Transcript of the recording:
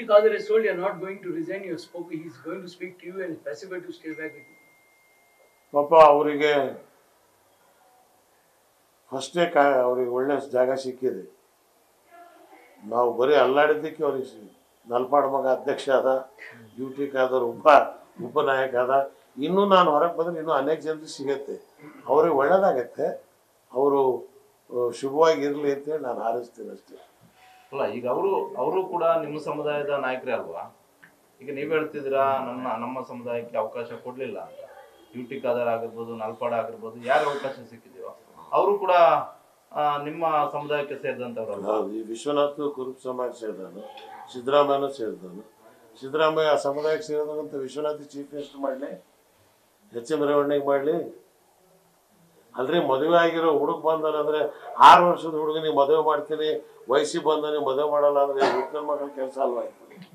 Kadir has told you are not going to resign. You have spoken. He's going to speak to you and specify to stay back with you. ಪಾಪ ಅವರಿಗೆ ಫಸ್ಟೇ ಕಾ ಅವ್ರಿಗೆ ಒಳ್ಳೆ ಜಾಗ ಸಿಕ್ಕಿದೆ ನಾವು ಬರೀ ಅಲ್ಲಾಡಿದ್ದಕ್ಕೆ ಅವ್ರಿಗೆ ಸಿ- ನಲ್ಪಾಡ್ ಮಗ ಅಧ್ಯಕ್ಷ ಆದ ಯು ಟಿ ಖಾದರ್ ಉಪ ಉಪನಾಯಕ ಆದ ಇನ್ನೂ ನಾನು ಹೊರಗೆ ಬಂದರೆ ಇನ್ನೂ ಅನೇಕ ಜನರಿಗೆ ಸಿಗುತ್ತೆ ಅವ್ರಿಗೆ ಒಳ್ಳೇದಾಗತ್ತೆ ಅವರು ಶುಭವಾಗಿ ಇರಲಿ ಅಂತೇಳಿ ನಾನು ಹಾರೈಸ್ತೀನಿ ಅಷ್ಟೇ ಅಲ್ಲ ಈಗ ಅವರು ಅವರು ಕೂಡ ನಿಮ್ಮ ಸಮುದಾಯದ ನಾಯಕರೇ ಅಲ್ವಾ ಈಗ ನೀವ್ ಹೇಳ್ತಿದ್ದೀರಾ ನಮ್ಮ ನಮ್ಮ ಸಮುದಾಯಕ್ಕೆ ಅವಕಾಶ ಕೊಡ್ಲಿಲ್ಲ ಅಂತ ಯು ಟಿ ಖಾದರ್ ಆಗಿರ್ಬೋದು ನಲ್ಪಾಡ ಆಗಿರ್ಬೋದು ಯಾರು ಅವಕಾಶ ಸಿಕ್ಕಿದೆಯೋ ಅವರು ಕೂಡ ಆ, ನಿಮ್ಮ ಸಮುದಾಯಕ್ಕೆ ಸೇರಿದಂತವ್ರಲ್ಲ ಹೌದು ಈ ವಿಶ್ವನಾಥ್ ಕುರುಬ ಸಮಾಜ ಸೇರಿದನು ಸಿದ್ದರಾಮಯ್ಯನೂ ಸೇರಿದನು ಸಿದ್ದರಾಮಯ್ಯ ಆ ಸಮುದಾಯಕ್ಕೆ ಸೇರಿದಂತ ವಿಶ್ವನಾಥ್ ಚೀಫ್ ಮಿನಿಸ್ಟರ್ ಮಾಡಲಿ ಎಚ್ ಎಂ ರೇವಣ್ಣಗೆ ಮಾಡಲಿ ಅಲ್ರಿ ಮದುವೆ ಆಗಿರೋ ಹುಡುಗ ಬಂದನ ಅಂದ್ರೆ ಆರು ವರ್ಷದ ಹುಡುಗನಿಗೆ ಮದುವೆ ಮಾಡ್ತೀನಿ ವಯಸ್ಸಿಗೆ ಬಂದನಿಗೆ ಮದುವೆ ಮಾಡಲ್ಲ ಅಂದ್ರೆ ಹುಡುಗನ ಮಗನ ಕೆಲಸ ಅಲ್ವಾ ಇದು?